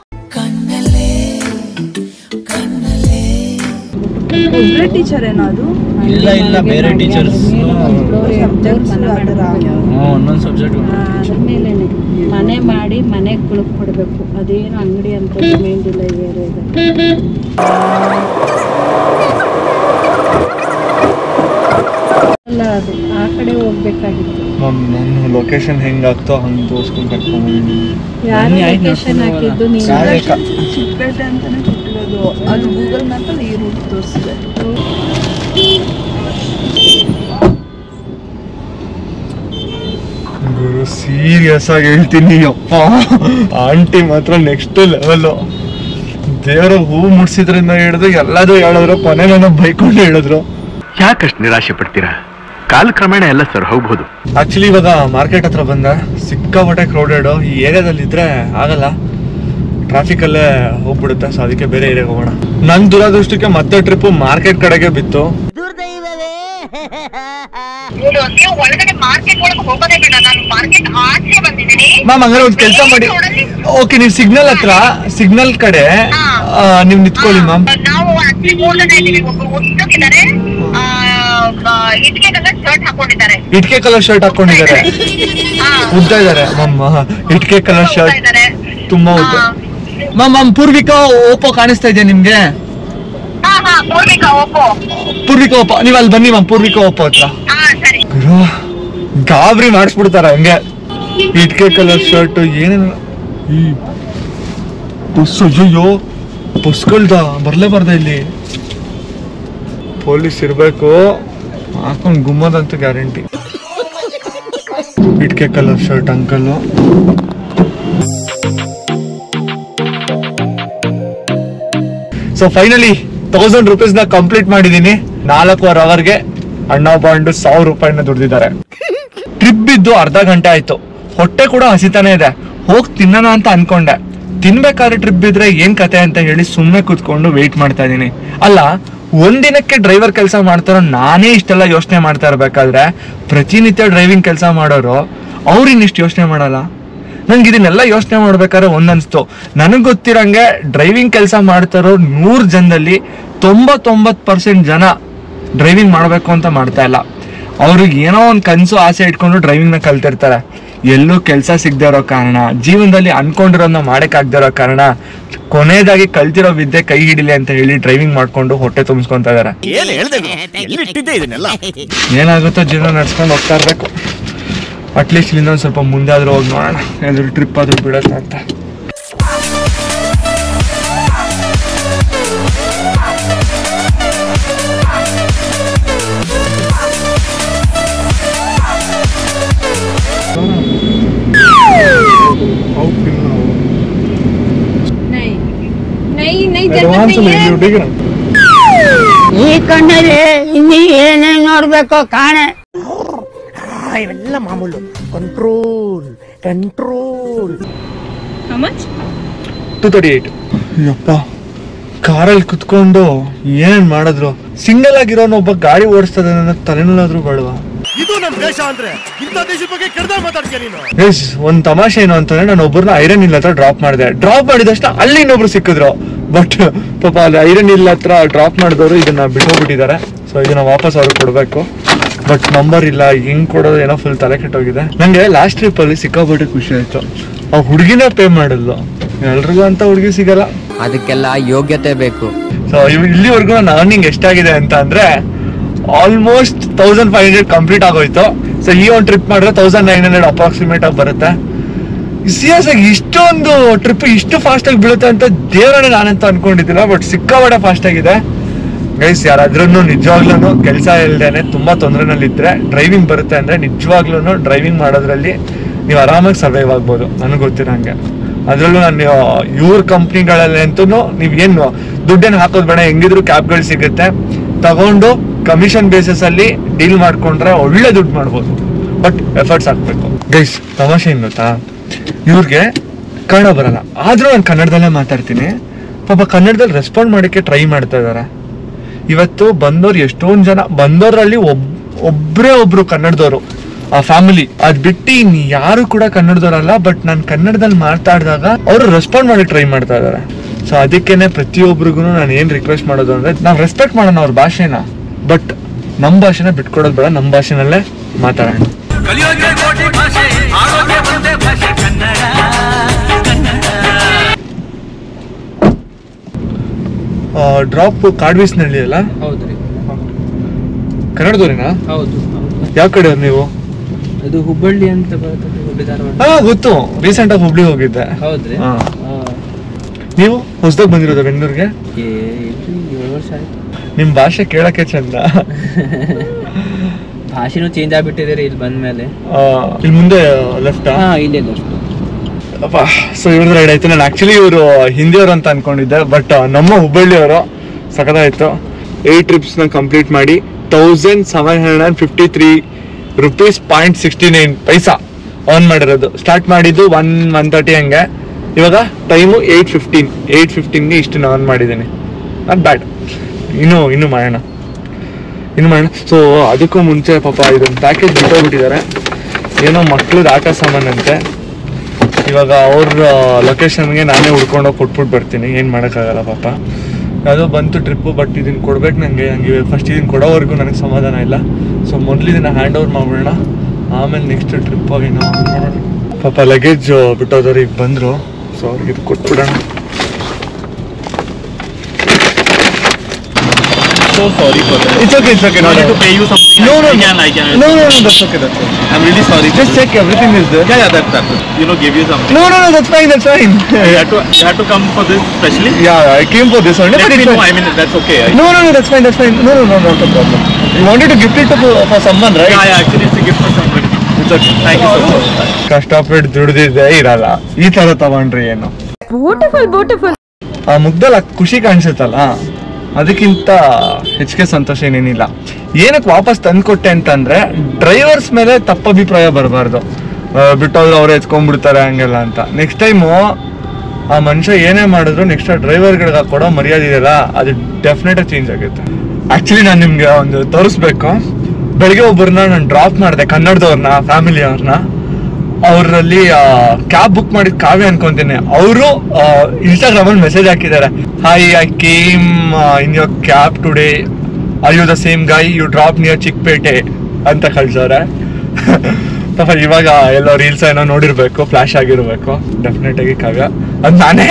Speaker 9: ಒಬ್ಬರೇ ಟೀಚರ್ ಏನೋ ಅದು
Speaker 6: ಇಲ್ಲ ಇಲ್ಲ ಬೇರೆ ಟೀಚರ್ಸ್
Speaker 9: ಸಬ್ಜೆಕ್ಟ್ಸ್ ಅದರ
Speaker 6: ಒಂದೊಂದು ಸಬ್ಜೆಕ್ಟ್
Speaker 3: ಆಮೇಲೆ ಮನೆ ಮಾಡಿ ಮನೆಗೆ ಕುಳುಕ್ ಕೊಡ್ಬೇಕು ಅದೇನು ಅಂಗಡಿ ಅಂತ ಪೇಮೆಂಟ್ ಇಲ್ಲ ಬೇರೆ ಇದೆ ಅಲ್ಲ ಅದು ಆ ಕಡೆ ಹೋಗ್ಬೇಕಾಗಿತ್ತು
Speaker 1: ಮ್ಯಾಮ್ ನಾನು ಲೊಕೇಶನ್ ಹೆಂಗಾಗ್ತೋ ಹಂಗೆ ತೋರಿಸ್ಕೊಂಡು ಕರ್ಕೊಂಡ್ಬಂದಿದ್ದೀನಿ
Speaker 3: ಯಾರು
Speaker 6: ಬನ್ನಿ, ಆಯ್ತು,
Speaker 3: ಲೊಕೇಶನ್
Speaker 6: ನಡ್ಕೊಂಡು
Speaker 3: ಹಾಕಿದ್ದು ನೀವು
Speaker 9: ಚಿಕ್ಕಪೇಟೆ ಅಂತಾನೆ ಕೊಟ್ಟಿರೋದು ಅದು ಗೂಗಲ್ ಮ್ಯಾಪಲ್ಲಿ ಈ ರೂಟ್ ತೋರಿಸಿದೆ
Speaker 1: ಸೀರಿಯಸ್ ಆಗಿ ಹೇಳ್ತೀನಿ ಅಪ್ಪ ಆಂಟಿ ಮಾತ್ರ ನೆಕ್ಸ್ಟ್ ಲೆವೆಲ್ ದೇವರ ಹೂ ಮುಡ್ಸಿದ್ರಿಂದ ಹಿಡಿದು ಎಲ್ಲದೂ ಹೇಳಿದ್ರು ಕೊನೆಗೆ ಬೈಕೊಂಡು ಹೇಳಿದ್ರು
Speaker 10: ಯಾಕಷ್ಟು ನಿರಾಶೆ ಪಡ್ತೀರಾ ಕಾಲಕ್ರಮೇಣ ಎಲ್ಲ ಸರ್ ಹೋಗ್ಬೋದು
Speaker 1: ಆಕ್ಚುಲಿ ಇವಾಗ ಮಾರ್ಕೆಟ್ ಹತ್ರ ಬಂದ ಸಿಕ್ಕಾಪಟ್ಟೆ ಕ್ರೌಡೆಡ್ ಈ ಏರಿಯಾದಲ್ಲಿ ಇದ್ರೆ ಆಗಲ್ಲ ಟ್ರಾಫಿಕ್ ಅಲ್ಲೇ ಹೋಗ್ಬಿಡುತ್ತೆ ಸೊ ಅದಕ್ಕೆ ಬೇರೆ ಏರಿಯಾಗೆ ಹೋಗೋಣ ನನ್ ದುರಾದೃಷ್ಟಕ್ಕೆ ಮತ್ತೆ ಟ್ರಿಪ್ ಮಾರ್ಕೆಟ್ ಕಡೆಗೆ ಬಿತ್ತು
Speaker 11: ನೀವು ಒಳಗಡೆ ಮಾರ್ಕೆಟ್ ಒಳಗೆ ಹೋಗೋದೇ ಬೇಡ ನಾನು ಮಾರ್ಕೆಟ್ ಆಚೆ ಬಂದಿದ್ದೀನಿ
Speaker 1: ಮ್ಯಾಮ್ ಹಂಗಾರೆ ಒಂದು ಕೆಲಸ ಮಾಡಿ ಓಕೆ ನೀವು ಸಿಗ್ನಲ್ ಹತ್ರ ಸಿಗ್ನಲ್ ಕಡೆ ಆ, ನೀವು ನಿಂತ್ಕೊಳ್ಳಿ ಮ್ಯಾಮ್
Speaker 11: ನಾವು ಆಕ್ಚುಲಿ ಮೂರ್ ಜನ ಇದ್ದೀವಿ ಒಬ್ರು ಉದ್ದಕ್ಕಿದ್ದಾರೆ ಇಟ್ಕೆ ಕಲರ್ ಶರ್ಟ್ ಹಾಕೊಂಡಿದ್ದಾರೆ
Speaker 1: ಇಟ್ಕೆ ಕಲರ್ ಶರ್ಟ್ ಹಾಕೊಂಡಿದ್ದಾರೆ ಉದ್ದ ಇದಾರೆ ಮ್ಯಾಮ್ ಇಟ್ಕೆ ಕಲರ್ ಶರ್ಟ್ ತುಂಬಾ ಉದ್ದ ಮ್ಯಾಮ್ ಮ್ಯಾಮ್ ಪೂರ್ವಿಕಾ ಓಪೋ ಕಾಣಿಸ್ತಾ ಇದೆಯಾ ನಿಮ್ಗೆ
Speaker 11: ಹಾ ಹಾ ಪೂರ್ವಿಕಾ ಓಪೋ
Speaker 1: ಪೂರ್ವಿಕಾ ಓಪೋ ನೀವು ಅಲ್ಲಿ ಬನ್ನಿ ಮ್ಯಾಮ್ ಪೂರ್ವಿಕಾ ಓಪೋ ಹತ್ರ
Speaker 11: ಹಾ ಸರಿ
Speaker 1: ಗುರು ಗಾಬರಿ ಮಾಡಿಸ್ಬಿಡ್ತಾರ ಹಂಗೆ ಇಟ್ಕೆ ಕಲರ್ ಶರ್ಟ್ ಏನೇನು ಈ ಬಸ್ ಅಯ್ಯೋ ಬಸ್ಗಳ್ದ ಬರ್ಲೇಬಾರ್ದ ಇಲ್ಲಿ ಪೊಲೀಸ್ ಇರ್ಬೇಕು ಹಾಕೊಂಡ್ ಗುಮ್ಮದಂತೂ ಗ್ಯಾರಂಟಿ ಇಟ್ಕೆ colour shirt uncle so finally thousand rupees ನ ಕಂಪ್ಲೀಟ್ ಮಾಡಿದೀನಿ ನಾಲ್ಕೂವರೆ ಅವರ್ಗೆ ಅಣ್ಣ ಬಾಂಡು ಸಾವಿರ ರೂಪಾಯಿನ ದುಡ್ದಿದ್ದಾರೆ ಟ್ರಿಪ್ ಬಿದ್ದು ಅರ್ಧ ಗಂಟೆ ಆಯ್ತು ಹೊಟ್ಟೆ ಕೂಡ ಹಸಿತಾನೆ ಇದೆ ಹೋಗ್ ತಿನ್ನೋಣ ಅಂತ ಅನ್ಕೊಂಡೆ ತಿನ್ಬೇಕಾದ್ರೆ ಟ್ರಿಪ್ ಬಿದ್ರೆ ಏನ್ ಕತೆ ಅಂತ ಹೇಳಿ ಸುಮ್ಮನೆ ಕೂತ್ಕೊಂಡು ವೆಯ್ಟ್ ಮಾಡ್ತಾ ಇದೀನಿ ಅಲ್ಲ ಒಂದಿನಕ್ಕೆ ಡ್ರೈವರ್ ಕೆಲಸ ಮಾಡ್ತಾರೋ ನಾನೇ ಇಷ್ಟೆಲ್ಲ ಯೋಚನೆ ಮಾಡ್ತಾ ಇರ್ಬೇಕಾದ್ರೆ ಪ್ರತಿನಿತ್ಯ ಡ್ರೈವಿಂಗ್ ಕೆಲಸ ಮಾಡೋರು ಅವ್ರು ಇನ್ನಿಷ್ಟು ಯೋಚನೆ ಮಾಡಲ್ಲ ನಂಗೆ ಇದನ್ನೆಲ್ಲ ಯೋಚನೆ ಮಾಡ್ಬೇಕಾದ್ರೆ ಒಂದನ್ಸ್ತು ನನಗೆ ಗೊತ್ತಿರಂಗೆ ಡ್ರೈವಿಂಗ್ ಕೆಲಸ ಮಾಡ್ತಾರೋ ನೂರು ಜನದಲ್ಲಿ ತೊಂಬತ್ತೊಂಬತ್ತು ಪರ್ಸೆಂಟ್ ಜನ ಡ್ರೈವಿಂಗ್ ಮಾಡಬೇಕು ಅಂತ ಮಾಡ್ತಾ ಇಲ್ಲ ಅವ್ರಿಗೆ ಏನೋ ಒಂದು ಕನಸು ಆಸೆ ಇಟ್ಕೊಂಡು ಡ್ರೈವಿಂಗ್ನ ಕಲ್ತಿರ್ತಾರೆ ಎಲ್ಲೂ ಕೆಲಸ ಸಿಗದೆ ಇರೋ ಕಾರಣ ಜೀವನದಲ್ಲಿ ಅನ್ಕೊಂಡಿರೋದನ್ನ ಮಾಡಕ್ಕಾಗದೇ ಇರೋ ಕಾರಣ ಕೊನೆಯದಾಗಿ ಕಲ್ತಿರೋ ವಿದ್ಯೆ ಕೈ ಹಿಡಿಲಿ ಅಂತ ಹೇಳಿ ಡ್ರೈವಿಂಗ್ ಮಾಡ್ಕೊಂಡು ಹೊಟ್ಟೆ ತುಂಬಿಸ್ಕೊಂತ ಇದಾರೆ
Speaker 12: ಏನ್ ಹೇಳ್ದೆ ಎಲ್ಲಿಟ್ಟಿದ್ದೆ ಇದನ್ನೆಲ್ಲ
Speaker 1: ಏನಾಗುತ್ತೋ ಜೀವನ ನಡ್ಸ್ಕೊಂಡು ಹೋಗ್ತಾ ಇರ್ಬೇಕು ಅಟ್ಲೀಸ್ಟ್ ಇನ್ನೊಂದು ಸ್ವಲ್ಪ ಮುಂದೆ ಆದ್ರೂ ಹೋಗಿ ನೋಡೋಣ ಎಲ್ಲರೂ ಟ್ರಿಪ್ ಆದ್ರೂ ಬಿಡೋಣ ಅಂತ
Speaker 13: ಈ ಕಣ್ಣಲ್ಲಿ ಇನ್ನೀ ಏನೇನ್ ನೋಡ್ಬೇಕೋ ಕಾಣೆ
Speaker 12: ಇವೆಲ್ಲ ಮಾಮೂಲು control control
Speaker 1: two thirty eight ಯಪ್ಪ ಕಾರಲ್ಲಿ ಕುತ್ಕೊಂಡು ಏನೇನ್ ಮಾಡಿದ್ರು ಸಿಂಗಲ್ ಆಗಿರೋನ್ ಒಬ್ಬ ಗಾಡಿ ಓಡಿಸ್ತದೆ ನನ್ನ ತಲೆನಲ್ಲಾದ್ರೂ ಬೇಡವಾ
Speaker 12: ಇದು ನಮ್ ದೇಶ ಅಂದ್ರೆ ಇಂಥ ದೇಶದ ಬಗ್ಗೆ ಕೆಡ್ದಾಗ ಮಾತಾಡ್ತೀಯ ನೀನು
Speaker 1: ಗೈಸ್ ಒಂದ್ ತಮಾಷೆ ಏನು ಅಂತಂದ್ರೆ ನಾನು ಒಬ್ಬರನ್ನ ಐರನ್ ಇಲ್ಲ ಹತ್ರ ಡ್ರಾಪ್ ಮಾಡಿದೆ ಡ್ರಾಪ್ ಮಾಡಿದಷ್ಟ ಅಲ್ಲಿ ಇನ್ನೊಬ್ರು ಸಿಕ್ಕಿದ್ರು ಬಟ್ ಪಾಪ ಅಲ್ಲಿ ಐರನ್ ಇಲ್ಲ ಹತ್ರ ಡ್ರಾಪ್ ಮಾಡಿದವರು ಇದನ್ನ ಬಿಟ್ಟೋಗ್ಬಿಟ್ಟಿದ್ದಾರೆ ಸೊ ಇದನ್ನ ವಾಪಸ್ ಅವ್ರಿಗೆ ಕೊಡ್ಬೇಕು ಬಟ್ ನಂಬರ್ ಇಲ್ಲ ಹೆಂಗ್ ಕೊಡೋದು ಏನೋ ಫುಲ್ ತಲೆ ಕೆಟ್ಟೋಗಿದೆ ನಂಗೆ ಲಾಸ್ಟ್ ಟ್ರಿಪ್ ಅಲ್ಲಿ ಸಿಕ್ಕಾಪಟ್ಟೆ ಖುಷಿ ಆಯ್ತು ಆ ಹುಡುಗಿನ ಪೇ ಮಾಡಿದ್ಲು ಎಲ್ರಿಗೂ ಅಂತ ಹುಡುಗಿ ಸಿಗಲ್ಲ
Speaker 14: ಅದಕ್ಕೆಲ್ಲ ಯೋಗ್ಯತೆ ಬೇಕು
Speaker 1: ಸೊ ಇಲ್ಲಿವರೆಗೂ ನನ್ನ ಅರ್ನಿಂಗ್ ಎಷ್ಟಾಗಿದೆ ಅಂತ ಅಂದ್ರೆ almost thousand five hundred complete ಆಗೋಯ್ತು ಸೊ ಈ ಒಂದು ಟ್ರಿಪ್ ಮಾಡಿದ್ರೆ ತೌಸಂಡ್ ನೈನ್ ಹಂಡ್ರೆಡ್ ಅಪ್ರಾಕ್ಸಿಮೇಟ್ ಆಗಿ ಬರುತ್ತೆ ಸೀರಿಯಸ್ ಆಗಿ ಇಷ್ಟೊಂದು ಟ್ರಿಪ್ ಇಷ್ಟು ಫಾಸ್ಟ್ ಆಗಿ ಬೀಳುತ್ತೆ ಅಂತ ದೇವರೇ ನಾನಂತ ಅನ್ಕೊಂಡಿದ್ದಿಲ್ಲ ಬಟ್ ಸಿಕ್ಕಾಪಟ್ಟೆ ಫಾಸ್ಟ್ ಆಗಿದೆ ಗೈಸ್ ಯಾರಾದ್ರೂ ನಿಜವಾಗ್ಲೂ ಕೆಲಸ ಇಲ್ದೇನೆ ತುಂಬಾ ತೊಂದರೆನಲ್ಲಿದ್ರೆ ಡ್ರೈವಿಂಗ್ ಬರುತ್ತೆ ಅಂದ್ರೆ ನಿಜವಾಗ್ಲೂ ಡ್ರೈವಿಂಗ್ ಮಾಡೋದ್ರಲ್ಲಿ ನೀವು ಆರಾಮಾಗಿ ಸರ್ವೈವ್ ಆಗ್ಬೋದು ನನಗೆ ಗೊತ್ತಿರಂಗೆ ಅದರಲ್ಲೂ ನಾನು ಇವ್ರ ಕಂಪ್ನಿಗಳಲ್ಲಿ ಅಂತೂ ನೀವು ಏನು ದುಡ್ಡೇನು ಹಾಕೋದು ಬೇಡ ಹೆಂಗಿದ್ರು ಕ್ಯಾಬ್ಗಳು ಸಿಗುತ್ತೆ ತಗೊಂಡು ಕಮಿಷನ್ ಬೇಸಿಸ್ ಅಲ್ಲಿ ಡೀಲ್ ಮಾಡ್ಕೊಂಡ್ರೆ ಒಳ್ಳೆ ದುಡ್ಡು ಮಾಡ್ಬೋದು ಬಟ್ ಎಫರ್ಟ್ಸ್ ಹಾಕ್ಬೇಕು ಗೈಸ್ ತಮಾಷೆ ಏನ್ ಗೊತ್ತಾ ಇವ್ರಿಗೆ ಕನ್ನಡ ಬರಲ್ಲ ಆದ್ರೂ ನಾನು ಕನ್ನಡದಲ್ಲೇ ಮಾತಾಡ್ತೀನಿ ಪಾಪ ಕನ್ನಡದಲ್ಲಿ ರೆಸ್ಪಾಂಡ್ ಮಾಡೋಕ್ಕೆ ಟ್ರೈ ಮಾಡ್ತಾ ಇದಾರೆ ಇವತ್ತು ಬಂದವ್ರು ಎಷ್ಟೊಂದ್ ಜನ ಬಂದವರಲ್ಲಿ ಒಬ್ ಒಬ್ರೇ ಒಬ್ರು ಕನ್ನಡದವರು ಆ ಫ್ಯಾಮಿಲಿ ಅದ್ ಬಿಟ್ಟು ಇನ್ ಯಾರು ಕೂಡ ಕನ್ನಡದವರಲ್ಲ ಬಟ್ ನಾನು ಕನ್ನಡದಲ್ಲಿ ಮಾತಾಡಿದಾಗ ಅವರು ರೆಸ್ಪಾಂಡ್ ಮಾಡಿ ಟ್ರೈ ಮಾಡ್ತಾ ಇದಾರೆ ಸೊ ಅದಕ್ಕೇನೆ ಪ್ರತಿಯೊಬ್ಬರಿಗೂ ನಾನು ಏನ್ ರಿಕ್ವೆಸ್ಟ್ ಮಾಡೋದು ಅಂದ್ರೆ ನಾವು ರೆಸ್ಪೆಕ್ಟ್ ಮಾಡೋಣ ಅವ್ರ ಭಾಷೆನ ಬಟ್ ನಮ್ಮ ಭಾಷೆನ ಬಿಟ್ಕೊಡೋದು ಬೇಡ ನಮ್ಮ ಭಾಷೆನಲ್ಲೇ ಮಾತಾಡೋಣ
Speaker 15: ಕಲಿಯೋಕೆ ಕೋಟಿ ಭಾಷೆ ಆಡೋಕೆ ಒಂದೇ ಭಾಷೆ ಕನ್ನಡ
Speaker 1: ಡ್ರಾಪ್ ಕಾಡ್ವೀಸ್ನಳ್ಳಿ ಅಲ್ಲ
Speaker 16: ಹೌದ್ರಿ
Speaker 1: ಕನ್ನಡದವ್ರಿನಾ
Speaker 16: ಹೌದು
Speaker 1: ಯಾವ ಕಡೆ ನೀವು
Speaker 16: ಅದು ಹುಬ್ಬಳ್ಳಿ ಅಂತ ಬರ್ತದೆ ಹುಬ್ಬಳ್ಳಿ ಧಾರವಾಡ
Speaker 1: ಹಾ ಗೊತ್ತು ರೀಸೆಂಟ್ ಆಗಿ ಹುಬ್ಳಿ ಹೋಗಿದ್ದೆ
Speaker 16: ಹೌದ್ರಿ
Speaker 1: ಹಾ.
Speaker 16: ಹಾ.
Speaker 1: ನೀವು ಹೊಸದಾಗಿ ಬಂದಿರೋದ ಬೆಂಗಳೂರಿಗೆ
Speaker 16: ಏ ಇಲ್ರಿ ಏಳು ವರ್ಷ ಆಯ್ತು
Speaker 1: ನಿಮ್ ಭಾಷೆ ಕೇಳಕ್ಕೆ ಚಂದ
Speaker 16: ಭಾಷೆನೂ ಚೇಂಜ್ ಆಗ್ಬಿಟ್ಟಿದೆ ರೀ ಇಲ್ಲಿ ಬಂದ್ಮೇಲೆ
Speaker 1: ಆ, ಇಲ್ಲಿ ಮುಂದೆ ಲೆಫ್ಟ್
Speaker 16: ಹಾ ಇಲ್ಲೇ ಅಷ್ಟು
Speaker 1: ಸೊ ಇವ್ರದ್ದು ರೈಡ್ ಆಯ್ತು ನಾನು ಆಕ್ಚುಲಿ ಇವರು ಹಿಂದಿಯವರು ಅಂತ ಅನ್ಕೊಂಡಿದ್ದೆ ಬಟ್ ನಮ್ಮ ಹುಬ್ಬಳ್ಳಿಯವರು ಸಖತ್ತಾಯ್ತು ಏಟ್ ಟ್ರಿಪ್ಸ್ನ ಕಂಪ್ಲೀಟ್ ಮಾಡಿ thousand seven hundred and fifty three rupees point sixty nine paisa on ಮಾಡಿರೋದು ಸ್ಟಾರ್ಟ್ ಮಾಡಿದ್ದು ಒನ್ ಒನ್ ತರ್ಟಿ ಹಂಗೆ ಇವಾಗ ಟೈಮು ಏಯ್ಟ್ ಫಿಫ್ಟೀನ್ ಏಯ್ಟ್ ಫಿಫ್ಟೀನ್ಗೆ ಇಷ್ಟು ಆನ್ ಮಾಡಿದ್ದೀನಿ ನಾಟ್ ಬ್ಯಾಡ್ ಇನ್ನೂ ಇನ್ನೂ ಮಾಡೋಣ ಇನ್ನು ಮಾಡೋಣ ಸೊ ಅದಕ್ಕೂ ಮುಂಚೆ ಪಾಪ ಇದೊಂದು ಪ್ಯಾಕೇಜ್ ಬಿಟ್ಟೋಗ್ಬಿಟ್ಟಿದ್ದಾರೆ ಏನೋ ಮಕ್ಳದ್ದು ಆಟ ಸಾಮಾನಂತೆ ಇವಾಗ ಅವ್ರ ಲೊಕೇಶನ್ಗೆ ನಾನೇ ಹುಡ್ಕೊಂಡೋಗಿ ಕೊಟ್ಬಿಟ್ಟು ಬರ್ತೀನಿ ಏನು ಮಾಡೋಕ್ಕಾಗಲ್ಲ ಪಾಪ ಯಾವುದೋ ಬಂತು ಟ್ರಿಪ್ಪು ಬಟ್ ಇದನ್ನು ಕೊಡ್ಬೇಕು ನನಗೆ ಹಂಗೆ ಫಸ್ಟ್ ಇದನ್ನು ಕೊಡೋವರೆಗೂ ನನಗೆ ಸಮಾಧಾನ ಇಲ್ಲ ಸೊ ಮೊದಲು ಇದನ್ನು ಹ್ಯಾಂಡ್ ಓವರ್ ಮಾಡ್ಬಿಡೋಣ ಆಮೇಲೆ ನೆಕ್ಸ್ಟ್ ಟ್ರಿಪ್ ಏನೋ ನೋಡೋಣ ಪಾಪ ಲಗೇಜ್ ಬಿಟ್ಟೋದವ್ರು ಈಗ ಬಂದರು ಸೊ ಅವ್ರಿಗೆ ಇದು ಕೊಟ್ಬಿಡೋಣ
Speaker 17: so sorry for that.
Speaker 1: It's okay, it's okay.
Speaker 17: No
Speaker 1: No,
Speaker 17: need
Speaker 1: no.
Speaker 17: to pay you something.
Speaker 1: No, no,
Speaker 17: I
Speaker 1: no.
Speaker 17: can, I can.
Speaker 1: No, no, no, that's okay, that's okay.
Speaker 17: I'm really sorry.
Speaker 1: Just check everything is there.
Speaker 17: Yeah, yeah, that's that. You know, give you something.
Speaker 1: No, no, no, that's fine, that's fine.
Speaker 17: You had to, you had to come for this specially.
Speaker 1: Yeah, I came for this only.
Speaker 17: Let
Speaker 1: but
Speaker 17: me
Speaker 1: it's
Speaker 17: know.
Speaker 1: fine.
Speaker 17: I mean, that's okay. I-
Speaker 1: No, no, no, that's fine, that's fine. No, no, no, not a problem. You wanted to gift it to, for someone, right?
Speaker 17: Yeah, yeah. Actually, it's a gift for somebody.
Speaker 1: It's okay.
Speaker 17: Thank you so much.
Speaker 1: ಕಷ್ಟಪಟ್ಟು ದುಡ್ದಿದ್ದೆ ಇರಲ್ಲ ಈ ತರ ತಗೊಂಡ್ರಿ ಏನು
Speaker 18: ಬ್ಯೂಟಿಫುಲ್ ಬ್ಯೂಟಿಫುಲ್
Speaker 1: ಆ ಮುಗ್ದಲ್ಲಿ ಆ ಖುಷಿ ಕಾಣಿಸುತ್ತಲ್ಲ ಅದಕ್ಕಿಂತ ಹೆಚ್ಚಿಗೆ ಸಂತೋಷ ಏನೇನಿಲ್ಲ ಏನಕ್ಕೆ ವಾಪಸ್ ತಂದ್ಕೊಟ್ಟೆ ಅಂತಂದ್ರೆ ಡ್ರೈವರ್ಸ್ ಮೇಲೆ ತಪ್ಪಭಿಪ್ರಾಯ ಬರಬಾರ್ದು ಬಿಟ್ಟೋದ್ರೆ ಅವ್ರು ಎತ್ಕೊಂಡ್ಬಿಡ್ತಾರೆ ಹಂಗೆಲ್ಲ ಅಂತ ನೆಕ್ಸ್ಟ್ ಟೈಮು ಆ ಮನುಷ್ಯ ಏನೇ ಮಾಡಿದ್ರು ನೆಕ್ಸ್ಟ್ ಡ್ರೈವರ್ಗಳಿಗೆ ಕೊಡೋ ಮರ್ಯಾದೆ ಇದೆಯಲ್ಲ ಅದು ಡೆಫಿನೆಟ್ ಚೇಂಜ್ ಆಗುತ್ತೆ ಆಕ್ಚುಲಿ ನಾನು ನಿಮ್ಗೆ ಒಂದು ತೋರಿಸ್ಬೇಕು ಬೆಳಿಗ್ಗೆ ಒಬ್ಬರನ್ನ ನಾನು ಡ್ರಾಪ್ ಮಾಡಿದೆ ಕನ್ನಡದವ್ರನ್ನ ಫ್ಯಾಮಿಲಿ ಅವ್ರನ್ನ ಅವರಲ್ಲಿ ಕ್ಯಾಬ್ ಬುಕ್ ಮಾಡಿದ ಕಾವ್ಯ ಅನ್ಕೊಂತೀನಿ ಅವರು ಇನ್ಸ್ಟಾಗ್ರಾಮ್ ಅಲ್ಲಿ ಮೆಸೇಜ್ ಹಾಕಿದ್ದಾರೆ hi I came in your cab today I you the same guy you drop near Chikkapete ಅಂತ ಕಳ್ಸವ್ರೆ ಪಾಪ ಇವಾಗ ಎಲ್ಲೋ ರೀಲ್ಸ್ ಏನೋ ನೋಡಿರ್ಬೇಕು ಫ್ಲಾಶ್ ಆಗಿರ್ಬೇಕು ಡೆಫಿನೆಟ್ ಆಗಿ ಕಾವ್ಯ ಅದ್ ನಾನೇ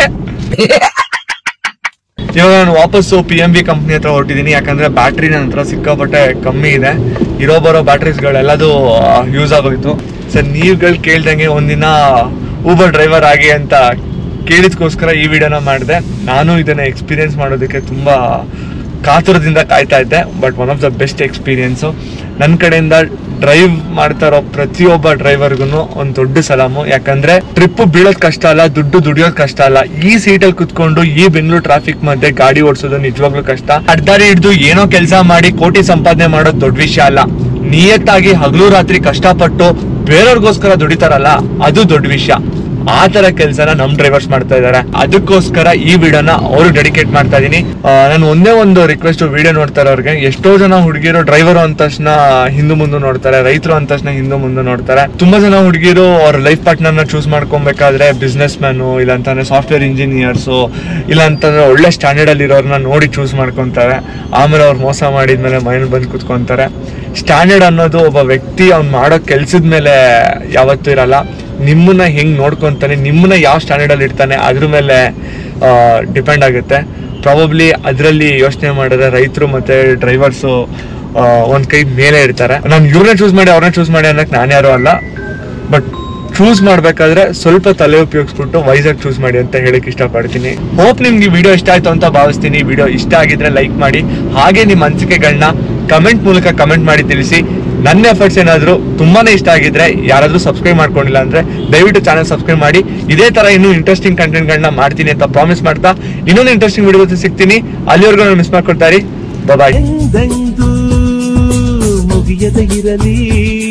Speaker 1: ಇವಾಗ ನಾನು ವಾಪಸ್ಸು ಪಿ ಎಂ ಬಿ ಕಂಪ್ನಿ ಹತ್ರ ಹೊರಟಿದ್ದೀನಿ ಯಾಕಂದ್ರೆ ಬ್ಯಾಟ್ರಿ ನನ್ನ ಹತ್ರ ಸಿಕ್ಕಾಪಟ್ಟೆ ಕಮ್ಮಿ ಇದೆ ಇರೋ ಬರೋ ಬ್ಯಾಟ್ರೀಸ್ಗಳೆಲ್ಲದು ಯೂಸ್ ಆಗೋಯ್ತು ಸರ್ ನೀವುಗಳು ಕೇಳ್ದಂಗೆ ಒಂದಿನ ಊಬರ್ ಡ್ರೈವರ್ ಆಗಿ ಅಂತ ಕೇಳಿದ್ಕೋಸ್ಕರ ಈ ವಿಡಿಯೋನ ಮಾಡಿದೆ ನಾನು ಇದನ್ನ ಎಕ್ಸ್ಪೀರಿಯನ್ಸ್ ಮಾಡೋದಕ್ಕೆ ತುಂಬಾ ಕಾತುರದಿಂದ ಕಾಯ್ತಾ ಇದ್ದೆ but one of the best experience ನನ್ನ ಕಡೆಯಿಂದ ಡ್ರೈವ್ ಮಾಡ್ತಾ ಇರೋ ಪ್ರತಿಯೊಬ್ಬ ಡ್ರೈವರ್ಗು ಒಂದು ದೊಡ್ಡ ಸಲಾಮು ಯಾಕಂದ್ರೆ ಟ್ರಿಪ್ ಬೀಳೋದ್ ಕಷ್ಟ ಅಲ್ಲ ದುಡ್ಡು ದುಡಿಯೋದ್ ಕಷ್ಟ ಅಲ್ಲ ಈ ಸೀಟಲ್ಲಿ ಕುತ್ಕೊಂಡು ಈ ಬೆಂಗಳೂರು ಟ್ರಾಫಿಕ್ ಮಧ್ಯೆ ಗಾಡಿ ಓಡಿಸೋದು ನಿಜವಾಗ್ಲೂ ಕಷ್ಟ ಅಡ್ಡಾರಿ ಹಿಡಿದು ಏನೋ ಕೆಲಸ ಮಾಡಿ ಕೋಟಿ ಸಂಪಾದನೆ ಮಾಡೋದು ದೊಡ್ಡ ವಿಷಯ ಅಲ್ಲ ನಿಯತ್ತಾಗಿ ಹಗಲು ರಾತ್ರಿ ಕಷ್ಟಪಟ್ಟು ಬೇರೆಯವ್ರಿಗೋಸ್ಕರ ದುಡಿತಾರಲ್ಲ ಅದು ದೊಡ್ಡ ವಿಷಯ ಆ ತರ ಕೆಲಸನ ನಮ್ ಡ್ರೈವರ್ಸ್ ಮಾಡ್ತಾ ಇದಾರೆ ಅದಕ್ಕೋಸ್ಕರ ಈ ವಿಡಿಯೋನ ಅವ್ರಿಗೆ ಡೆಡಿಕೇಟ್ ಮಾಡ್ತಾ ಇದೀನಿ ನಾನು ಒಂದೇ ಒಂದು ರಿಕ್ವೆಸ್ಟ್ ವಿಡಿಯೋ ನೋಡ್ತಾ ಇರೋರ್ಗೆ ಎಷ್ಟೋ ಜನ ಹುಡುಗಿರು ಡ್ರೈವರ್ ಅಂದ ತಕ್ಷಣ ಹಿಂದು ಮುಂದೆ ನೋಡ್ತಾರೆ ರೈತರು ಅಂದ ತಕ್ಷಣ ಹಿಂದು ಮುಂದೆ ನೋಡ್ತಾರೆ ತುಂಬಾ ಜನ ಹುಡುಗಿರು ಅವ್ರ ಲೈಫ್ ಪಾರ್ಟ್ನರ್ ನ ಚೂಸ್ ಮಾಡ್ಕೊಬೇಕಾದ್ರೆ ಬಿಸ್ನೆಸ್ ಮ್ಯಾನು ಇಲ್ಲ ಅಂತಂದ್ರೆ ಸಾಫ್ಟ್ವೇರ್ ಇಂಜಿನಿಯರ್ಸು ಇಲ್ಲ ಅಂತಂದ್ರೆ ಒಳ್ಳೆ ಸ್ಟ್ಯಾಂಡರ್ಡ್ ಅಲ್ಲಿ ಇರೋರ್ನ ನೋಡಿ ಚೂಸ್ ಮಾಡ್ಕೊಂತಾರೆ ಆಮೇಲೆ ಅವ್ರು ಮೋಸ ಮಾಡಿದ್ಮೇಲೆ ಮೈಂಡ್ ಬಂದು ಕುತ್ಕೊಂತಾರೆ ಸ್ಟ್ಯಾಂಡರ್ಡ್ ಅನ್ನೋದು ಒಬ್ಬ ವ್ಯಕ್ತಿ ಅವ್ನು ಮಾಡೋ ಕೆಲ್ಸದ ಮೇಲೆ ಯಾವತ್ತೂ ಇರಲ್ಲ ನಿಮ್ಮನ್ನ ಹೆಂಗ್ ನೋಡ್ಕೊಂತಾನೆ ನಿಮ್ಮನ್ನ ಯಾವ ಸ್ಟ್ಯಾಂಡರ್ಡ್ ಅಲ್ಲಿ ಇಡ್ತಾನೆ ಅದ್ರ ಮೇಲೆ ಡಿಪೆಂಡ್ ಆಗುತ್ತೆ ಪ್ರಾಬಬ್ಲಿ ಅದರಲ್ಲಿ ಯೋಚನೆ ಮಾಡಿದ್ರೆ ರೈತರು ಮತ್ತೆ ಡ್ರೈವರ್ಸು ಒಂದ್ ಕೈ ಮೇಲೆ ಇರ್ತಾರೆ ನಾನು ಇವ್ರನ್ನ ಚೂಸ್ ಮಾಡಿ ಅವ್ರನ್ನ ಚೂಸ್ ಮಾಡಿ ಅನ್ನಕ್ ನಾನು ಯಾರು ಅಲ್ಲ ಬಟ್ ಚೂಸ್ ಮಾಡ್ಬೇಕಾದ್ರೆ ಸ್ವಲ್ಪ ತಲೆ ಉಪಯೋಗಿಸ್ಬಿಟ್ಟು ವೈಸಾಗಿ ಚೂಸ್ ಮಾಡಿ ಅಂತ ಹೇಳಕ್ ಇಷ್ಟಪಡ್ತೀನಿ ಹೋಪ್ ನಿಮ್ಗೆ ವಿಡಿಯೋ ಇಷ್ಟ ಆಯ್ತು ಅಂತ ಭಾವಿಸ್ತೀನಿ ವಿಡಿಯೋ ಇಷ್ಟ ಆಗಿದ್ರೆ ಲೈಕ್ ಮಾಡಿ ಹಾಗೆ ನಿಮ್ಮ ಅನಿಸಿಕೆಗಳನ್ನ ಕಮೆಂಟ್ ಮೂಲಕ ಕಮೆಂಟ್ ಮಾಡಿ ತಿಳಿಸಿ ನನ್ನ ಎಫರ್ಟ್ಸ್ ಏನಾದ್ರು ತುಂಬಾನೇ ಇಷ್ಟ ಆಗಿದ್ರೆ ಯಾರಾದ್ರೂ ಸಬ್ಸ್ಕ್ರೈಬ್ ಮಾಡ್ಕೊಂಡಿಲ್ಲ ಅಂದ್ರೆ ದಯವಿಟ್ಟು ಚಾನಲ್ ಸಬ್ಸ್ಕ್ರೈಬ್ ಮಾಡಿ ಇದೇ ತರ ಇನ್ನೂ ಇಂಟ್ರೆಸ್ಟಿಂಗ್ ಕಂಟೆಂಟ್ಗಳನ್ನ ಮಾಡ್ತೀನಿ ಅಂತ ಪ್ರಾಮಿಸ್ ಮಾಡ್ತಾ ಇನ್ನೊಂದು ಇಂಟ್ರೆಸ್ಟಿಂಗ್ ವಿಡಿಯೋ ಜೊತೆ ಸಿಗ್ತೀನಿ ಅಲ್ಲಿವರೆಗೂ ನಾನು ಮಿಸ್ ಮಾಡ್ಕೊಡ್ತಾರೆ ಬಾಯ್
Speaker 19: ಎಂದೆಂದೂ ಮುಗಿಯದ ಇರಲಿ